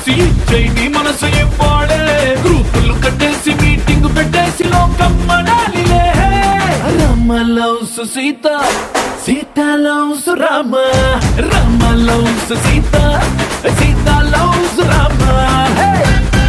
చూసి చైని మనసు ఇవ్వాడే గ్రూపులు కట్టేసి మీటింగ్ పెట్టేసి లోకం మనాలిలే Rama loves Sita Sita loves Rama Rama loves Sita Sita loves Rama Hey!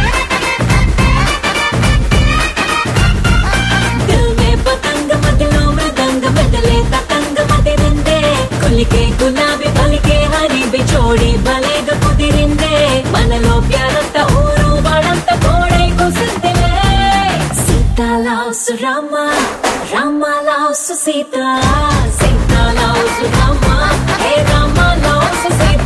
दिल में पतंग मगलों में दंग बदले ततंग మదిరిందే కొలికే గులాబీ పలికే హరి బిచోడి బలేగ కుదిరిందే మనలో ప్యారంత ఊరు వాడంత కోడై కుసిందిలే Sita loves Rama Rama loves Sita Sita loves Rama hey Rama loves Sita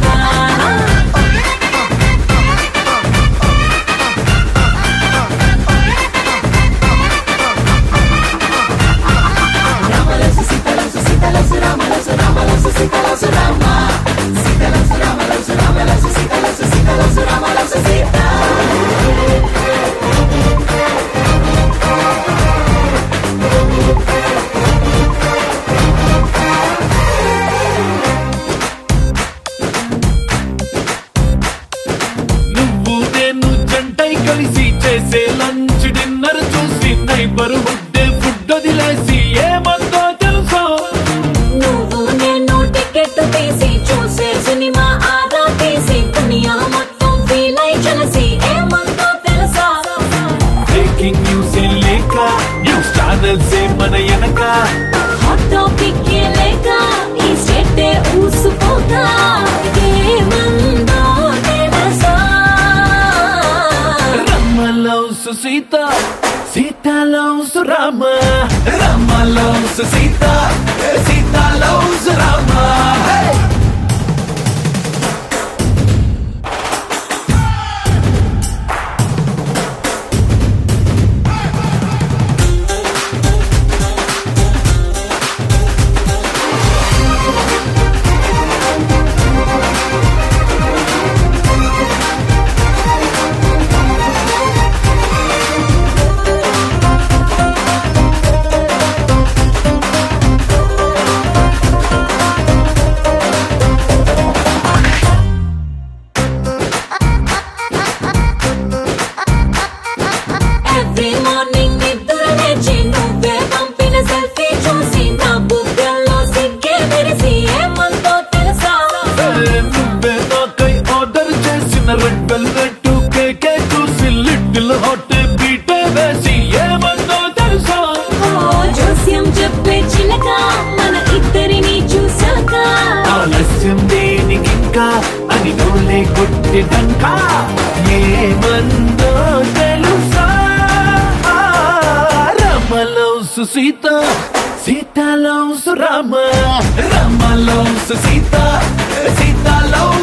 నువ్వు నేను జంటై కలిసి చేసే లంచ్ డిన్నర్ చూసి నైబర్ హుడ్ ఫుడ్ వదిలేసి ఏమందో తెలుసా నువ్వు నేను టికెట్ తీసి చూసే సినిమా ఆదా తీసి దునియా మొత్తం ఫీల్ అయి కలిసి ఏమందో తెలుసా బ్రేకింగ్ న్యూస్ లేక న్యూస్ ఛానల్స్ మన వెనక హాట్ టాపిక్ లేక ఈ స్టేట్ ఊసుకోగా ఏమందో తెలుసా Rama loves Sita Sita loves Rama Rama loves Sita Sita loves Rama Hey! Every morning నిద్ర లేచి నువ్వే పంపిన సెల్ఫీ చూసి నా బుగ్గల్లో సిగ్గే మెరిసి ఏమందో తెలుసా నువ్వే నాకై ఆర్డర్ చేసిన రెడ్ వెల్వెట్ కేకే చూసి లిటిల్ హాట్ బీటే వేసి ఏమందో తెలుసా ఓ జోస్యం చెప్పే చిలక మన ఇద్దరిని చూసాక ఆలస్యం దేనికింకా అని నోలే కొట్టిదంకా ఏమందో తెలుసా Rama loves Sita Sita loves Rama Rama loves Sita Sita loves